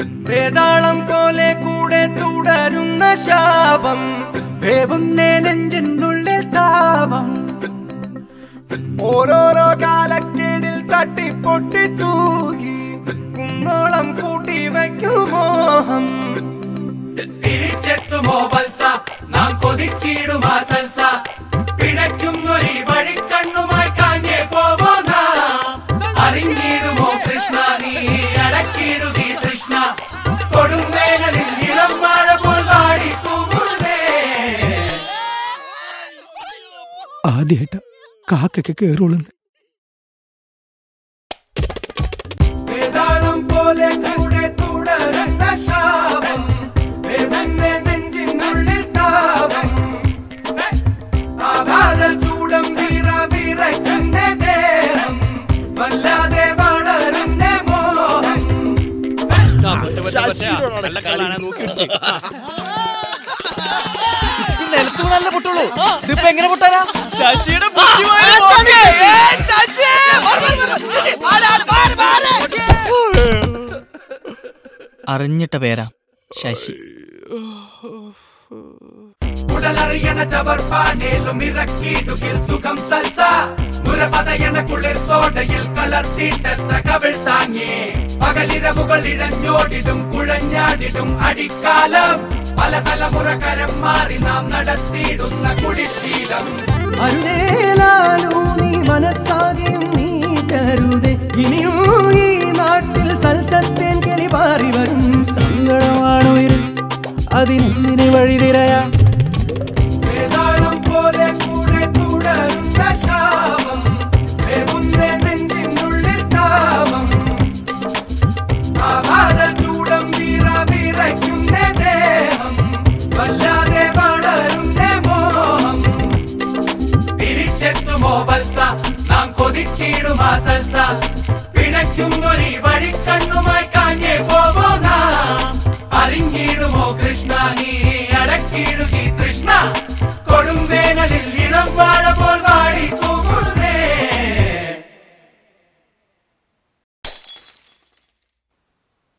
വേതാളം പോലെ കൂടെ തുടരുന്ന ശാപം വേവുന്നേ നെഞ്ചിനുള്ളിൽ താപം ഓരോരോ കാലക്കേടിൽ തട്ടിപ്പൊട്ടി തൂകി കുന്നോളം കൂട്ടി വയ്ക്കും മോഹം തിരിച്ചെത്തുമോ വത്സ നാം കൊതിച്ചിടുമാ സൽസ പിടയ്ക്കുന്നൊരു വഴിക്കണ്ണുമായി കാഞ്ഞേ പോവോ നാം അറിഞ്ഞിടുമോ കൃഷ്ണ നീ അടക്കിടുകി കൃഷ്ണ കൊടുംവേനലിൽ ഇളം മഴ പോൽ വാടി തൂങ്ങുന്നേ ആദ്യമായിട്ട കാക്കൊക്കെ കേറുള്ളൂ വേതാളം പോലെ കൂടെ തുടരുന്ന ശാപം വേവുന്ന നെഞ്ചിനുള്ളിൽ താപം ആഘാത ചൂടം വിറ വിറയ്ക്കുന്ന ദേഹം വല്ലാതെ വളരുന്ന മോഹം നിലത്ത് നല്ല പൊട്ടുള്ളൂ ഇതിപ്പോ എങ്ങനെ പൊട്ടാനാ ശശിയുടെ അറിഞ്ഞിട്ട പേരാ ശശി ഉടലറിയണ ചവർപ്പാനേലും ഇറക്കിയിടുകിൽ സുഖം സൽസ മുരപതയണ കുളിർ സോഡയിൽ കലർത്തിയിട്ടെത്ര കവിൾ താങ്ങി പകലിരവുകൾ ഇഴഞ്ഞോടിടും കുഴഞ്ഞാടിടും അടിക്കാലം പല തലമുറ കരം മാറി നാം നടത്തിയിടുന്ന കുടിശീലം അരുതേലാലോ നീ മനസ്സാകെയും നീ കരുതേ ഇനിയും ഈ നാട്ടിൽ സൽസത്തേൻ കിളി പാറി വരും സങ്കടമാണോ അതിനെ വഴിതിരയാ